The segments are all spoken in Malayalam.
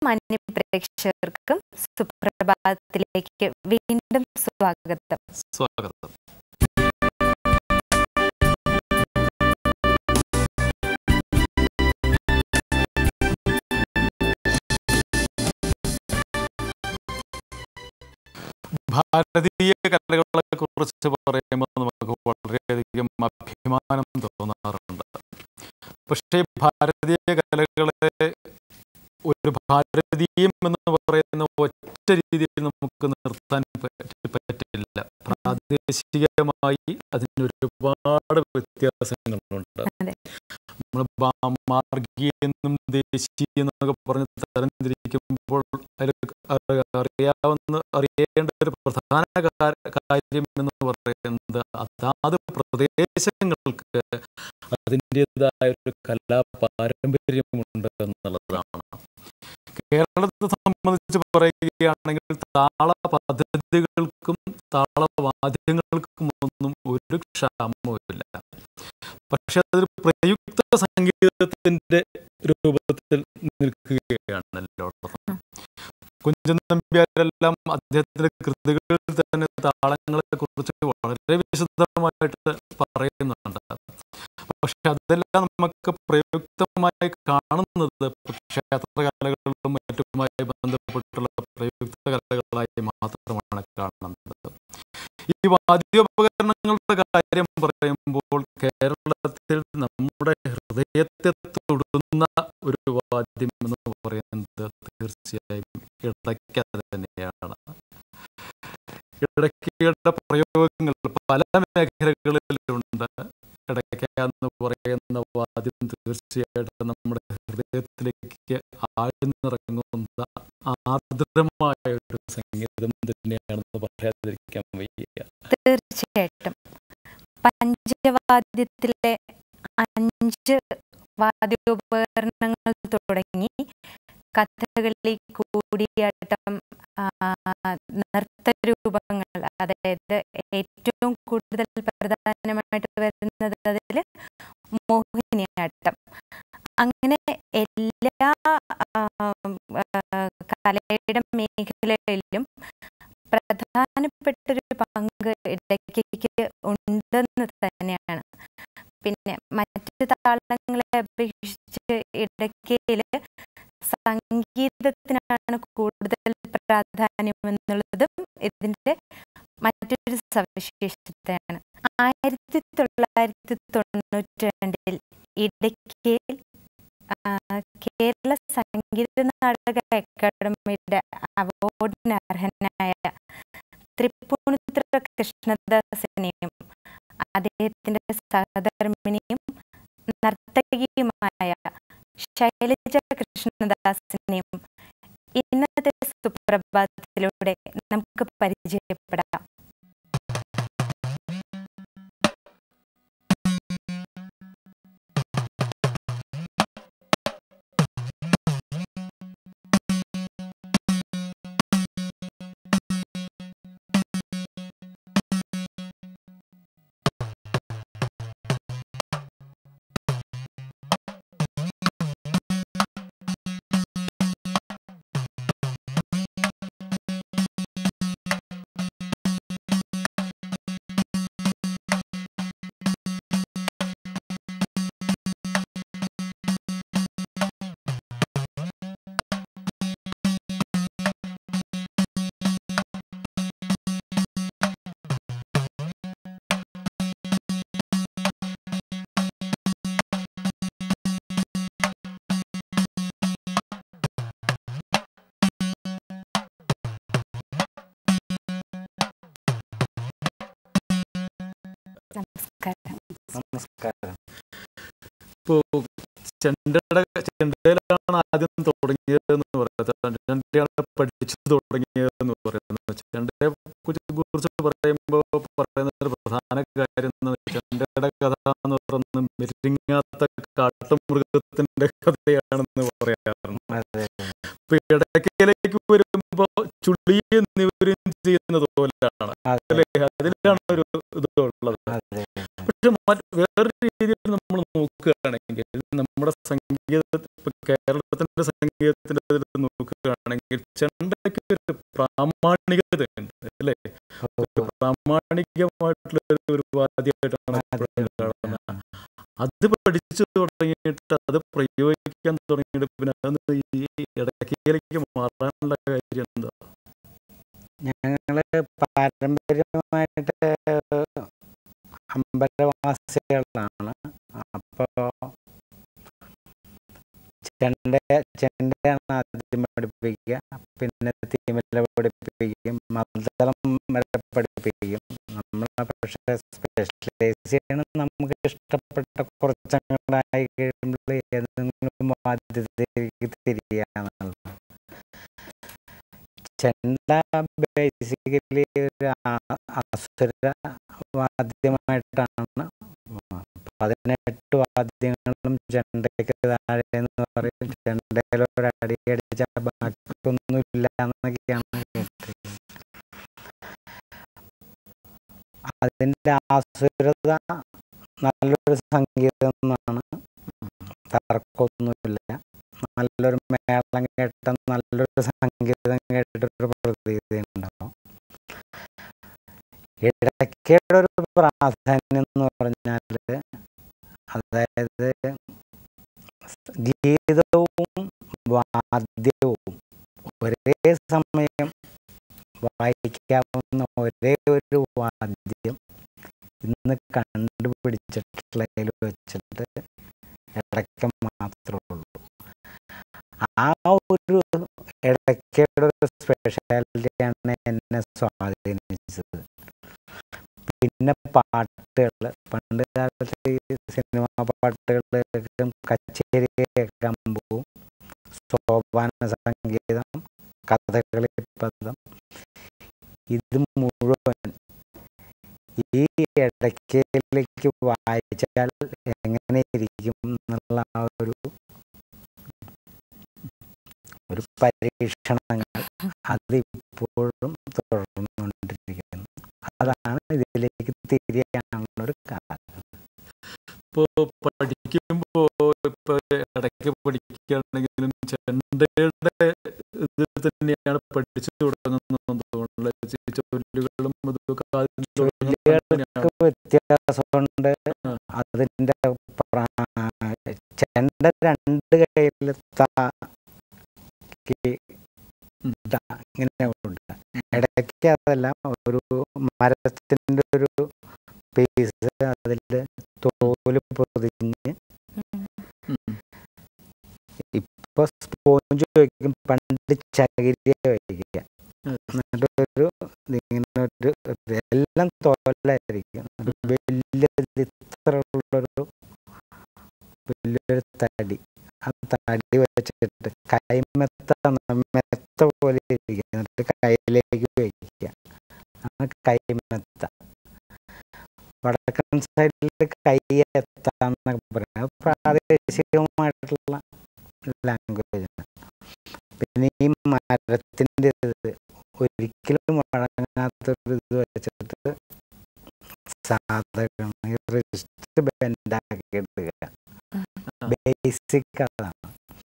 മാന്യ പ്രേക്ഷകർക്കും സുപ്രഭാതത്തിലേക്ക് വീണ്ടും സ്വാഗതം സ്വാഗതം ഭാരതീയ കലകളെ കുറിച്ച് പറയുമ്പോൾ നമുക്ക് വളരെയധികം അഭിമാനം തോന്നാറുണ്ട് പക്ഷേ ഭാരതീയ കലകളെ ഒരു ഭാരതീയം എന്ന് പറയുന്ന ഒറ്റ രീതിയിൽ നമുക്ക് നിർത്താൻ പറ്റി- പറ്റില്ല പ്രാദേശികമായി അതിനൊരുപാട് വ്യത്യാസങ്ങളുണ്ട് അതെ. നമ്മൾ മാർഗീയെന്നും ദേശീയ എന്നൊക്കെ പറഞ്ഞ് തരംതിരിക്കുമ്പോൾ അതിൽ അറി- അറിയാവുന്ന അറിയേണ്ട ഒരു പ്രധാന കാ- കാര്യം എന്ന് പറയുന്നത് അതാത് പ്രദേശങ്ങൾക്ക് അതിൻ്റെതായ ഒരു കലാ പാരമ്പര്യമുണ്ട് എന്നുള്ളതാണ് കേരളത്തെ സംബന്ധിച്ച് പറയുകയാണെങ്കിൽ താള പദ്ധതികൾക്കും താളവാദ്യങ്ങൾക്കും ഒന്നും ഒരു ക്ഷാമവുമില്ല പക്ഷെ അതൊരു പ്രയുക്ത സംഗീതത്തിന്റെ രൂപത്തിൽ നിൽക്കുകയാണല്ലോ കുഞ്ചൻ നമ്പ്യാരെല്ലാം അദ്ദേഹത്തിന്റെ കൃതികളിൽ തന്നെ താളങ്ങളെ കുറിച്ച് വളരെ വിശദമായിട്ട് പറയുന്നുണ്ട് പക്ഷെ അതെല്ലാം നമുക്ക് പ്രയുക്തമായി കാണുന്നത് ക്ഷേത്രകലകളിലും മറ്റുമായി ബന്ധപ്പെട്ടുള്ള പ്രയുക്ത കലകളായി മാത്രമാണ് കാണുന്നത് ഈ വാദ്യോപകരണങ്ങളുടെ കാര്യം പറയുമ്പോൾ കേരളത്തിൽ നമ്മുടെ ഹൃദയത്തെ തൊടുന്ന ഒരു വാദ്യം എന്ന് പറയുന്നത് തീർച്ചയായും ഇടയ്ക്ക തന്നെയാണ് ഇടയ്ക്കയുടെ പ്രയോഗങ്ങൾ പല മേഖലകളിലുണ്ട് ഇടയ്ക്ക എന്ന് പറയുന്ന വാദ്യം തീർച്ചയായിട്ടും നമ്മുടെ ഹൃദയത്തിലേക്ക് ആഴ്ന്നിറങ്ങുന്ന ആർദ്രമായ ഒരു സംഗീതം തന്നെയാണെന്ന് പറയാതിരിക്കാൻ വയ്യ തീർച്ചയായിട്ടും പഞ്ചവാദ്യത്തിലെ അഞ്ച് വാദ്യോപകരണങ്ങൾ തുടങ്ങി കഥകളി കൂടിയാട്ടം ആ, നൃത്തരൂപങ്ങൾ അതായത് ഏറ്റവും കൂടുതൽ പ്രധാനമായിട്ട് വരുന്നത് അതിൽ മോഹിനിയാട്ടം അങ്ങനെ എല്ലാ ആ, ആ, കലയുടെ മേഖലകളിലും പ്രധാനപ്പെട്ടൊരു പങ്ക് ഇടയ്ക്ക് ഉണ്ടെന്ന് തന്നെയാണ് പിന്നെ മറ്റ് താളങ്ങളെ അപേക്ഷിച്ച് ഇടയ്ക്കയിൽ സംഗീതത്തിനാണ് കൂടുതൽ പ്രാധാന്യം എന്നുള്ളതും ഇതിൻ്റെ മറ്റൊരു സവിശേഷതയാണ് ആയിരത്തി തൊള്ളായിരത്തി തൊണ്ണൂറ്റി രണ്ടിൽ ഇടയ്ക്കയിൽ ആ, കേരള സംഗീത നാടക അക്കാദമിയുടെ അവാർഡിന് അർഹനായ തൃപ്പൂണിത്തുറ കൃഷ്ണദാസിനെയും അദ്ദേഹത്തിൻ്റെ സഹധർമ്മിണിയും നർത്തകിയുമായ ശൈലജ കൃഷ്ണദാസിനെയും ഇന്നത്തെ സുപ്രഭാതത്തിലൂടെ നമുക്ക് പരിചയപ്പെടാം നമസ്കാരം നമസ്കാരം ഇപ്പോ ചെണ്ടയുടെ ചെണ്ടയിലാണ് ആദ്യം തുടങ്ങിയതെന്ന് പറയുന്നത് ചെണ്ടയാണ് പഠിച്ചു തുടങ്ങിയതെന്ന് പറയുന്നത് ചെണ്ടയെ കുറിച്ച് കുറിച്ച് പറയുമ്പോൾ പറയുന്ന ഒരു പ്രധാന കാര്യം എന്ന് വെച്ചാൽ ചെണ്ടയുടെ കഥ എന്ന് പറയുന്നത് മെരിങ്ങാത്ത കാട്ടുമൃഗത്തിന്റെ കഥയാണെന്ന് പറയാറുണ്ട് ഇപ്പൊ ഇടയ്ക്കിലേക്ക് വരുമ്പോ ചുള്ളിയും നിവരും ചെയ്യുന്നത് പോലെയാണ് അല്ലേ അതിലാണ് ഒരു ഇതുള്ളത് പക്ഷെ മറ്റ് വേറൊരു രീതിയിൽ നമ്മൾ നോക്കുകയാണെങ്കിൽ നമ്മുടെ സംഗീത സംഗീത ഇപ്പൊ കേരളത്തിന്റെ സംഗീതത്തിന്റെ ഇതിൽ നോക്കുകയാണെങ്കിൽ ചെണ്ടയ്ക്ക് ഒരു പ്രാമാണികതയുണ്ട് അല്ലേ ഒരു പ്രാമാണികമായിട്ടുള്ള ഒരു- ഒരു വാദ്യമായിട്ടാണ് എപ്പോഴും കാണുന്നത് അത് പഠിച്ചു തുടങ്ങിയിട്ട് അത് പ്രയോഗിക്കാൻ തുടങ്ങിയിട്ട് പിന്നെ അതൊന്ന് ഈ ഇടയ്ക്കിലേക്ക് മാറാനുള്ള കാര്യം എന്താ ഞങ്ങള് പാരമ്പര്യമായിട്ട് അമ്പലവാസികളാണ് അപ്പോൾ ചെണ്ട ചെണ്ടയാണ് ആദ്യം പഠിപ്പിക്കുക പിന്നെ തീമല പഠിപ്പിക്കും മദ്ദളം വരെ പഠിപ്പിക്കും നമ്മൾ പക്ഷേ സ്പെഷ്യലൈസ് ചെയ്യണം നമുക്ക് ഇഷ്ടപ്പെട്ട കുറച്ചങ്ങളായി കഴിയുമ്പോൾ ഏതെങ്കിലും വാദ്യത്തിലേക്ക് തിരിയാന്നുള്ളത് ചെണ്ട ബേസിക്കലി ഒരു ആ- അസുര വാദ്യമായിട്ടാണ് പതിനെട്ട് വാദ്യങ്ങളും ചെണ്ടയ്ക്ക് താഴെ എന്ന് പറയും ചെണ്ടയിൽ ഒരു അടി അടിച്ചാൽ ബാക്കിയൊന്നുമില്ല എന്നൊക്കെയാണ് കേട്ടിരിക്കുന്നത് അതിൻ്റെ ആസുരത നല്ലൊരു സംഗീതം എന്നാണ് തർക്കമൊന്നുമില്ല നല്ലൊരു മേളം കേട്ട നല്ലൊരു സംഗീതം കേട്ടിട്ടൊരു പ്രതീതി ഉണ്ടാവും ഇടയ്ക്കയുടെ ഒരു പ്രാധാന്യം എന്ന് പറഞ്ഞാൽ അതായത് ഗീതവും വാദ്യവും ഒരേ സമയം വായിക്കാവുന്ന ഒരേ ഒരു വാദ്യം ഇന്ന് കണ്ടുപിടിച്ചിട്ടുള്ളതിൽ വെച്ചിട്ട് ഇടയ്ക്ക് മാത്രമേ ഉള്ളൂ ആ ഒരു ഇടയ്ക്കയുടെ ഒരു സ്പെഷ്യാലിറ്റിയാണ് എന്നെ സ്വാധീനിച്ചത് പിന്നെ പാട്ടുകൾ പണ്ട് കാലത്ത് ഈ സിനിമാ പാട്ടുകളിലേക്കും കച്ചേരി കേൾക്കാൻ പോവും സോപാന സംഗീതം കഥകളി പദം ഇത് മുഴുവൻ ഈ ഇടയ്ക്കയിലേക്ക് വായിച്ചാൽ എങ്ങനെ ഇരിക്കും എന്നുള്ള ആ ഒരു ഒരു പരീക്ഷണങ്ങൾ അത് ഇപ്പോഴും തുടർന്നുകൊണ്ടിരിക്കുന്നു അതാണ് ഇതിലേക്ക് തിരിയാനുള്ള ഒരു കാരണം ഇപ്പോ പഠിക്കുമ്പോ ഇപ്പൊ ഇടയ്ക്ക് പഠിക്കുകയാണെങ്കിലും ചെണ്ടയുടെ ഇത് തന്നെയാണ് പഠിച്ചു തുടങ്ങുന്നത് തോന്നുന്നത് ചൊല്ലുകളും ഇതൊക്കെ ആദ്യം തുടങ്ങുന്നത് അങ്ങനെയാണ്. ചൊല്ലുകൾക്ക് വ്യത്യാസമുണ്ട് ആ. അതിൻ്റെ പ്രാ- ചെണ്ട രണ്ട് കയ്യിൽ താ കി- ഉം. ത ഇങ്ങനെ ഉണ്ട് ഇടയ്ക്ക് അതല്ല ഒരു മരത്തിൻ്റെ ഒരു പീസ് അതിൽ തോല് പൊതിഞ്ഞ് ഉം. ഇപ്പൊ സ്പോഞ്ച് വയ്ക്കും പണ്ട് ചകിരിയ വയ്ക്കുക ഉം. എന്നിട്ട് ഒരു ഇങ്ങനെ ഒരു എല്ലാം തോലായിരിക്കും ഒരു വലിയ ഇത്ര ഉള്ളൊരു വലിയൊരു തടി ആ തടി വെച്ചിട്ട് കൈമെത്ത മെത്ത പോലെ ഇരിക്കും എന്നിട്ട് കയ്യിലേക്ക് വയ്ക്കുക ആ കൈമെത്ത വടക്കൻ സൈഡിൽ കയ്യെത്താന്നൊക്കെ പറയാം അത് പ്രാദേശികമായിട്ടുള്ള ലാംഗ്വേജ് ആണ് പിന്നെ ഈ മരത്തിൻ്റെ ഇത് ഒരിക്കലും വഴങ്ങാത്തൊരു ഇത് വെച്ചിട്ട് സാധകമാണ് റിസ്റ്റ് ബെൻഡാക്കി എടുക്കുക ബേസിക് അതാണ്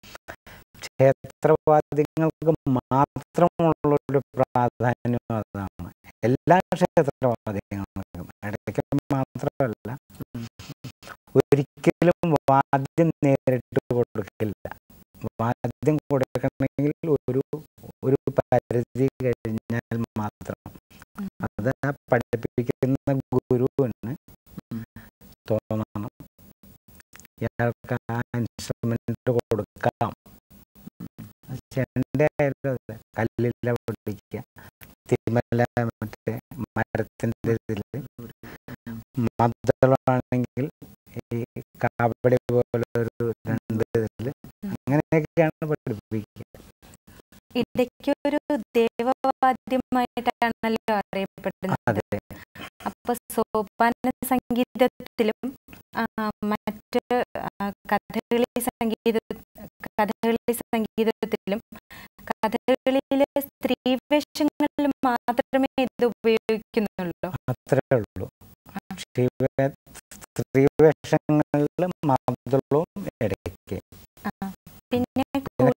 ക്ഷേത്രവാദ്യങ്ങൾക്ക് മാത്രമുള്ളൊരു പ്രാധാന്യം അതാണ് എല്ലാ ക്ഷേത്രവാദ്യങ്ങൾക്കും ഇടയ്ക്ക് മാത്രമല്ല ഒരിക്കലും വാദ്യം നേരിട്ട് കൊടുക്കില്ല വാദ്യം കൊടുക്കണമെങ്കിൽ ഒരു ഒരു പരിധി കഴിഞ്ഞാൽ മാത്രം അത് ആ പഠിപ്പിക്കുന്ന ഗുരുവിന് തോന്നണം ഇയാൾക്ക് ആ ഇൻസ്ട്രുമെന്റ് കൊടുക്കാം ചെണ്ടയായാലും അതെ കല്ലില പൊട്ടിക്കുക തിമല മറ്റേ മരത്തിൻ്റെ ഇതിൽ മദ്ദളമാണെങ്കിൽ ഈ കാപ്പടി പോലെ ഒരു രണ്ട് ഇതിൽ അങ്ങനെയൊക്കെയാണ് പഠിപ്പിക്കുക ഇടയ്ക്ക് ഒരു ദേവവാദ്യമായിട്ടാണല്ലോ അറിയപ്പെടുന്നത് അതെ അപ്പൊ സോപാന സംഗീതത്തിലും ആ, മറ്റ് ആ, കഥകളി സംഗീത കഥകളി സംഗീതത്തിലും കഥകളിയിലെ സ്ത്രീവേഷങ്ങളിൽ മാത്രമേ ഇത് ഉപയോഗിക്കുന്നുള്ളൂ അത്രേ ഉള്ളൂ ശിവ സ്ത്രീവേഷങ്ങളിൽ മദ്ദളവും ഇടയ്ക്ക് ആ,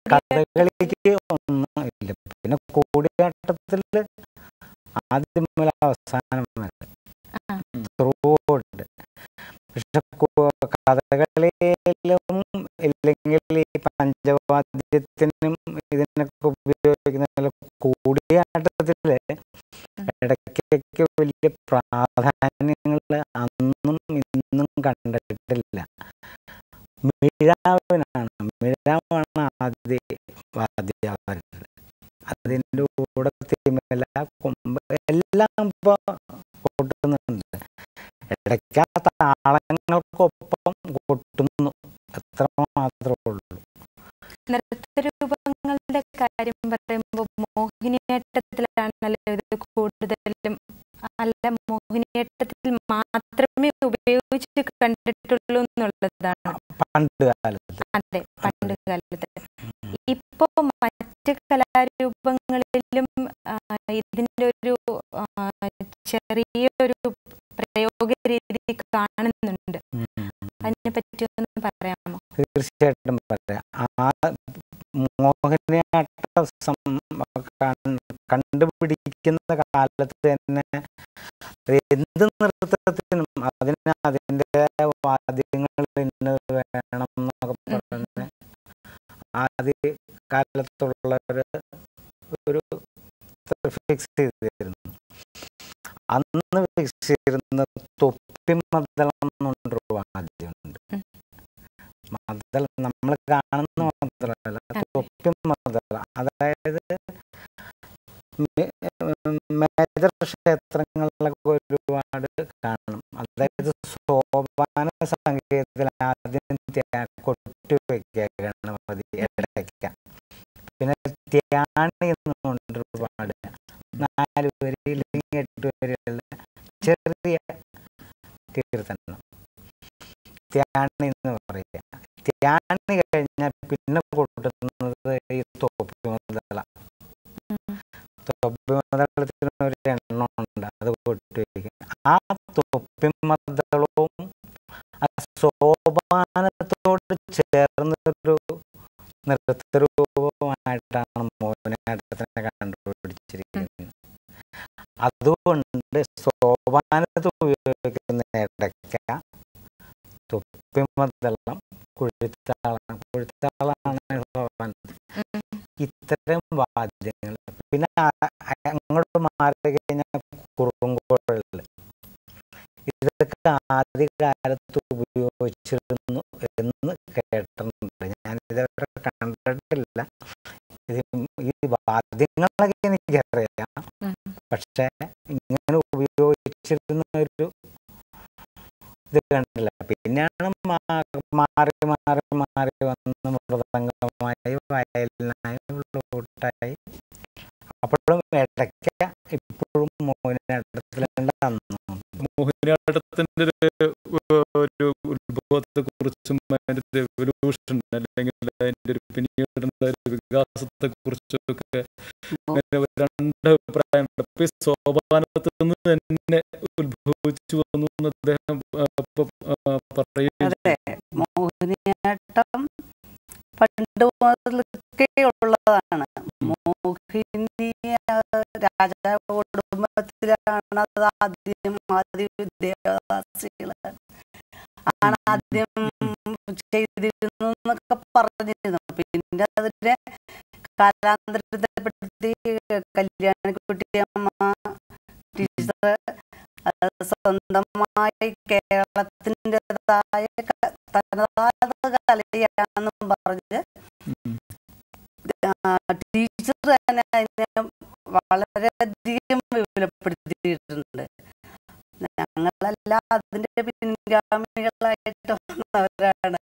കഥകളിക്ക് ഒന്നും ഇല്ല പിന്നെ കൂടിയാട്ടത്തിൽ ആദ്യം മുതൽ അവസാനം വരെ ആ. ത്രൂണ്ട് പക്ഷെ കു- കഥകളിയിലും ഇല്ലെങ്കിൽ ഈ പഞ്ചവാദ്യത്തിനും ഇതിനൊക്കെ ഉപയോഗിക്കുന്ന കൂടിയാട്ടത്തില് ഇടയ്ക്കൊക്കെ വലിയ പ്രാധാന്യങ്ങൾ അന്നും ഇന്നും കണ്ടിട്ടില്ല മിഴാവിനാണ് മിഴാവാണ് ആദ്യ വാദ്യാവരുന്നത് അതിൻ്റെ കൂടെ തിമല കൊമ്പ് എല്ലാം ഇപ്പോൾ കൊട്ടുന്നുണ്ട് ഇടയ്ക്ക് ആ താളങ്ങൾക്കൊപ്പം കൊട്ടുന്നു അത്ര മാത്രമേ ഉള്ളൂ നൃത്തരൂപങ്ങളുടെ കാര്യം പറയുമ്പോൾ മോഹിനിയാട്ടത്തിലാണല്ലോ ഇത് കൂടുതലും അല്ല മോഹിനിയാട്ടത്തിൽ മാത്രമേ ഉപയോഗിച്ച് കണ്ടിട്ടുള്ളൂ എന്നുള്ളതാണ് പണ്ട് കാലത്ത് അതെ പണ്ട് കാലത്ത് ഇപ്പോ മറ്റ് കലാരൂപങ്ങളിലും ആ, ഇതിന്റെ ഒരു ആ, ചെറിയൊരു പ്രയോഗ രീതി കാണുന്നുണ്ട് ഉം. അതിനെ പറ്റി ഒന്ന് പറയാമോ തീർച്ചയായിട്ടും പറയാം ആ മോഹിനിയാട്ട സം- കൺ- കണ്ടുപിടിക്കുന്ന കാലത്ത് തന്നെ എന്ത് നൃത്തത്തിനും അതിന് അതിൻ്റെതായ വാദ്യങ്ങൾ ഇന്നത് വേണം എന്നൊക്കെ പറഞ്ഞ് ആദ്യ കാലത്തുള്ളവർ ഒരു ഫിക്സ് ചെയ്തിരുന്നു അന്ന് ഫിക്സ് ചെയ്തിരുന്ന തൊപ്പി മദ്ദളം എന്നുള്ളൊരു വാദ്യമുണ്ട് ഉം. മദ്ദളം നമ്മൾ കാണുന്ന മദ്ദളമല്ല അതെ. തൊപ്പി മദ്ദളം അതായത് മേ- മേജർ ക്ഷേത്രങ്ങളിലൊക്കെ ഒരുപാട് കാണും അതായത് സോപാന സംഗീതത്തിൽ ആദ്യം ത്യാ- കൊട്ടി വയ്ക്കുക ഗണപതി ഇടയ്ക്ക പിന്നെ ത്യാണി എന്നുകൊണ്ട് ഒരുപാട് നാല് വരി അല്ലെങ്കിൽ എട്ട് വരിയുള്ള ചെറിയ കീർത്തനം ത്യാണി എന്ന് പറയുക ത്യാണി കഴിഞ്ഞാൽ പിന്നെ കൊടുക്കുന്നത് ഈ തോപ്പി മുതല ഉം. തൊപ്പി മദ്ദളത്തിന് ഒരു എണ്ണമുണ്ട് അത് കൊട്ടി വയ്ക്കും ആ തൊപ്പി മദ്ദളവും ആ സോപാനത്തോട് ചേർന്നൊരു നൃത്തരൂപമായിട്ടാണ് മോഹിനിയാട്ടത്തിനെ കണ്ടുപിടിച്ചിരിക്കുന്നത് അതുകൊണ്ട് സോപാനത്ത് ഉപയോഗിക്കുന്ന ഇടയ്ക്ക തൊപ്പി മദ്ദളം കുഴിത്താളം കുഴിത്താളാണ് സോപാനത്തിൽ ഉം. ഇത്തരം വാദ്യങ്ങൾ പിന്നെ ആ- ആ- അങ്ങോട്ട് മാറി കഴിഞ്ഞാൽ കുറുങ്കുഴൽ ഇതൊക്കെ ആദ്യകാലത്ത് ഉപയോഗിച്ചിരുന്നു എന്ന് കേട്ടിട്ടുണ്ട് ഞാൻ ഇതുവരെ കണ്ടിട്ടില്ല ഇത് ഈ വാദ്യങ്ങളൊക്കെ എനിക്കറിയാം ഉം. പക്ഷെ ഇങ്ങനെ ഉപയോഗിച്ചിരുന്ന ഒരു ഇത് കണ്ടില്ല പിന്നെയാണ് മാ- മാറി മാറി മാറി വന്ന് മൃദംഗമായി വയലിനായി ഫ്ലൂട്ടായി അപ്പോഴും ഇടയ്ക്ക ഇപ്പോഴും മോഹിനിയാട്ടത്തിലുണ്ട് അന്നും മോഹിനിയാട്ടത്തിന്റെ ഒരു ഒരു ഉത്ഭവത്തെ കുറിച്ചും അതിന്റെ എവല്യൂഷൻ അല്ലെങ്കിൽ അതിന്റെ ഒരു പിന്നീടുള്ള ഒരു വികാസത്തെ കുറിച്ചൊക്കെ അങ്ങനെ ഒരു രണ്ട് അഭിപ്രായമുണ്ട് അപ്പൊ ഈ സോപാനത്തിൽ നിന്ന് തന്നെ ഉത്ഭവിച്ചു വന്നു എന്ന് അദ്ദേഹം ആ, ഇപ്പം, ആ, പറയുകയും അതെ മോഹിനിയാട്ടം പണ്ട് മുതൽക്കേ ഉള്ളതാണ് മോഹിനി ആ, രാജാവ് കുടുംബത്തിലാണ് അത് ആദ്യം ആദ്യ ദേവദാസികള് ആണ് ആദ്യം ചെയ്തിരുന്നു എന്നൊക്കെ പറഞ്ഞിരുന്നു പിന്നെ അതിനെ കാലാന്തരപ്പെടുത്തി കല്യാണിക്കുട്ടിയമ്മ ടീച്ചർ അത് സ്വന്തമായി കേരളത്തിൻ്റെതായ തനതായ കലയാണെന്നും പറഞ്ഞ് ഉം. ടീച്ചർ തന്നെ അതിനെ വളരെയധികം വിപുലപ്പെടുത്തിയിട്ടുണ്ട് ഞങ്ങളെല്ലാം അതിന്റെ പിൻഗാമികളായിട്ട് വന്നവരാണ്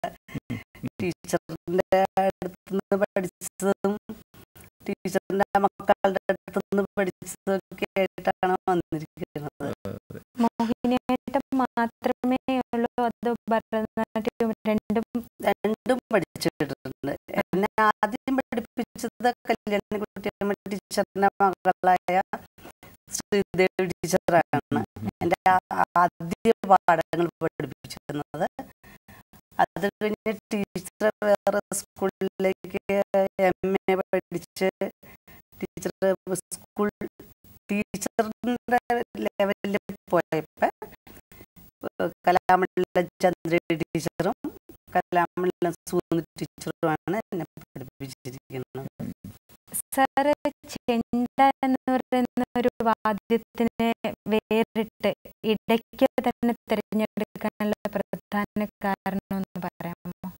ടീച്ചറിന്റെ അടുത്തുനിന്ന് പഠിച്ചതും ടീച്ചറിന്റെ മക്കളുടെ അടുത്തുനിന്ന് പഠിച്ചതും ഒക്കെ ആയിട്ടാണ് വന്നിരിക്കുന്നത് മോഹിനിയാട്ടം മാത്രമേ ഉള്ളൂ അതോ ഭരതനാട്യവും രണ്ടും രണ്ടും പഠിച്ചിട്ടുണ്ട് എന്നെ ആദ്യം പഠിപ്പിച്ചത് കല്യാണിക്കുട്ടിയമ്മ ടീച്ചറിന്റെ മകളായ ശ്രീദേവി ടീച്ചറാണ് എൻ്റെ ആ- ആദ്യ പാഠങ്ങൾ പഠിപ്പിച്ചിരുന്നത് അത് കഴിഞ്ഞ് ടീച്ചർ വേറെ സ്കൂളിലേക്ക് എം എ പഠിച്ച് ടീച്ചർ സ്കൂൾ ടീച്ചറിൻ്റെ ലെവലിൽ പോയപ്പോൾ കലാമണ്ഡലം ചന്ദ്ര ടീച്ചറും കലാമണ്ഡലം സൂന്ന് ടീച്ചറുമാണ് എന്നെ പഠിപ്പിച്ചിരിക്കുന്നത് സാറ് ചെണ്ട എന്ന് പറയുന്ന ഒരു വാദ്യത്തിനെ വേറിട്ട് ഇടയ്ക്ക് തന്നെ തിരഞ്ഞെടുക്കാനുള്ള പ്രധാന കാരണം എന്ന് പറയാമോ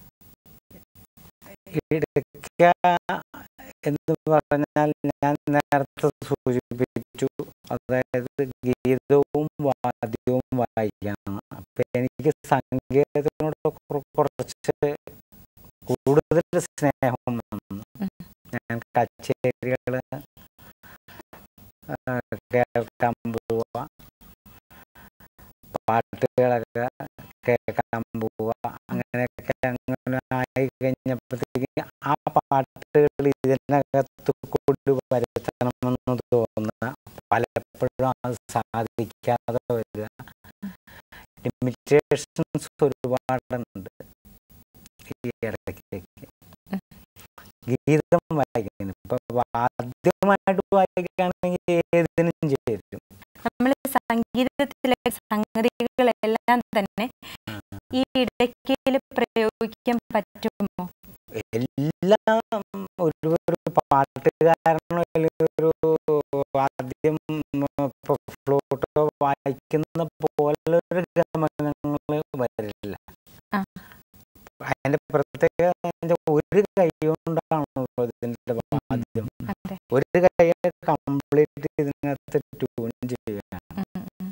ഇടയ്ക്ക എന്ന് പറഞ്ഞാൽ ഞാൻ നേരത്തെ സൂചിപ്പിച്ചു അതായത് ഗീതവും വാദ്യവും വായിക്കണം അപ്പം എനിക്ക് സംഗീതത്തിനോട് കുറ- കുറച്ച് കൂടുതൽ സ്നേഹം വന്നു ഞാൻ കച്ചേരികൾ കേൾക്കാൻ പോവുക പാട്ടുകളൊക്കെ കേൾക്കാൻ പോവുക അങ്ങനെയൊക്കെ അങ്ങനെ ആയി കഴിഞ്ഞപ്പോഴത്തേക്ക് ആ പാട്ടുകൾ ഇതിനകത്ത് കൂടി വരുത്തണമെന്ന് തോന്നുക പലപ്പോഴും അത് സാധിക്കാതെ വരിക ലിമിറ്റേഷൻസ് ഒരുപാടുണ്ട് ഈ ഇടയ്ക്കേക്ക് ഗീതം വായിക്കുന്നു ഇപ്പൊ വാദ്യമായിട്ട് വായിക്കുകയാണെങ്കിൽ ഏതിനും ചേരും നമ്മൾ സംഗീതത്തിലെ സംഗതികളെല്ലാം തന്നെ ഈ ഇടയ്ക്കയിൽ പ്രയോഗിക്കാൻ പറ്റുമോ എല്ലാം ഒരു ഒരു പാട്ടുകാരനോ അല്ലെങ്കിൽ ഒരു വാദ്യം ഫ്ലൂട്ടോ വായിക്കുന്ന പോലെ ഒരു ഗമനങ്ങൾ വരില്ല ആ. അതിന്റെ പ്രത്യേകത അതിന്റെ ഒരു കൈ കൊണ്ടാണല്ലോ ഇതിന്റെ വാദ്യം അതെ ഒരു കൈ കംപ്ലീറ്റ് ഇതിനകത്ത് ട്യൂൺ ചെയ്യാൻ ഉം, ഉം.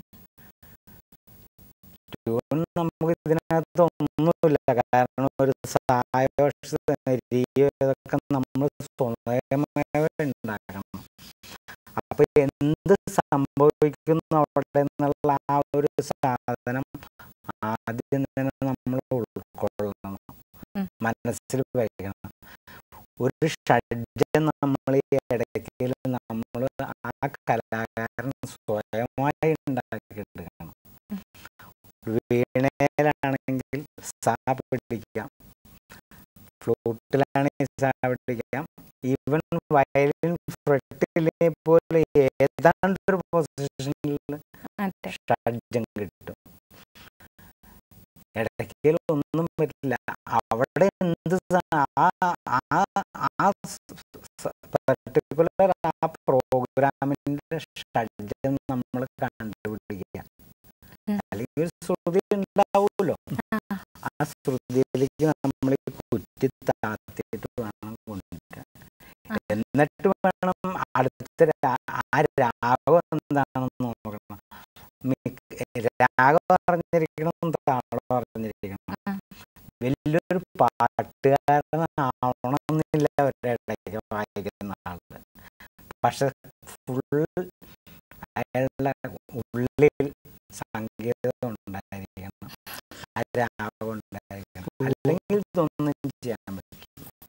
ട്യൂൺ നമുക്ക് ഇതിനകത്ത് ഒന്നുമില്ല കാരണം ഒരു സായോഷ രീതി ഇതൊക്കെ നമ്മൾ സ്വയമേവ ഉണ്ടാക്കണം അപ്പൊ എന്ത് സംഭവിക്കുന്നു അവിടെ എന്നുള്ള ആ ഒരു സാധനം ആദ്യം തന്നെ നമ്മൾ ഉൾക്കൊള്ളണം ഉം. മനസ്സിൽ വയ്ക്കണം ഒരു ഷഡ്ജം നമ്മൾ ഈ ഇടയ്ക്കൽ നമ്മൾ ആ കലാകാരൻ സ്വയമായി ഉണ്ടാക്കിയെടുക്കണം വീണയിലാണെങ്കിൽ സാ പിടിക്കാം ഫ്ലൂട്ടിലാണെങ്കിൽ സാ പിടിക്കാം ഈവൻ വയലിൻ ഫ്രട്ടിലെ പോലെ ഏതാണ്ടൊരു പൊസിഷനിൽ അതെ ഷഡ്ജം കിട്ടും ഇടയ്ക്കൽ ഒന്നും പറ്റില്ല അവിടെ എന്ത് സ- ആ ആ ആ പർട്ടിക്കുലർ ആ പ്രോഗ്രാമിന്റെ ഷഡ്ജം നമ്മൾ കണ്ടുപിടിക്കുക ഉം. അല്ലെങ്കിൽ ഒരു ശ്രുതി ഉണ്ടാവുമല്ലോ ആ, ആ ശ്രുതിയിലേക്ക് നമ്മൾ കുറ്റി താത്തിയിട്ട് വേണം കൊണ്ടുവരാൻ ആ. എന്നിട്ട് വേണം അടുത്ത രാ- ആ രാഗം എന്താണെന്ന് നോക്കണം മിക്ക- രാഗം അറിഞ്ഞിരിക്കണം താളം അറിഞ്ഞിരിക്കണം ആ. വലിയൊരു പാട്ടുകാരനാവണം എന്നില്ല ഒരിടയ്ക്ക് വായിക്കുന്ന ആള് പക്ഷെ ഫുൾ അയാളുടെ ഉള്ളിൽ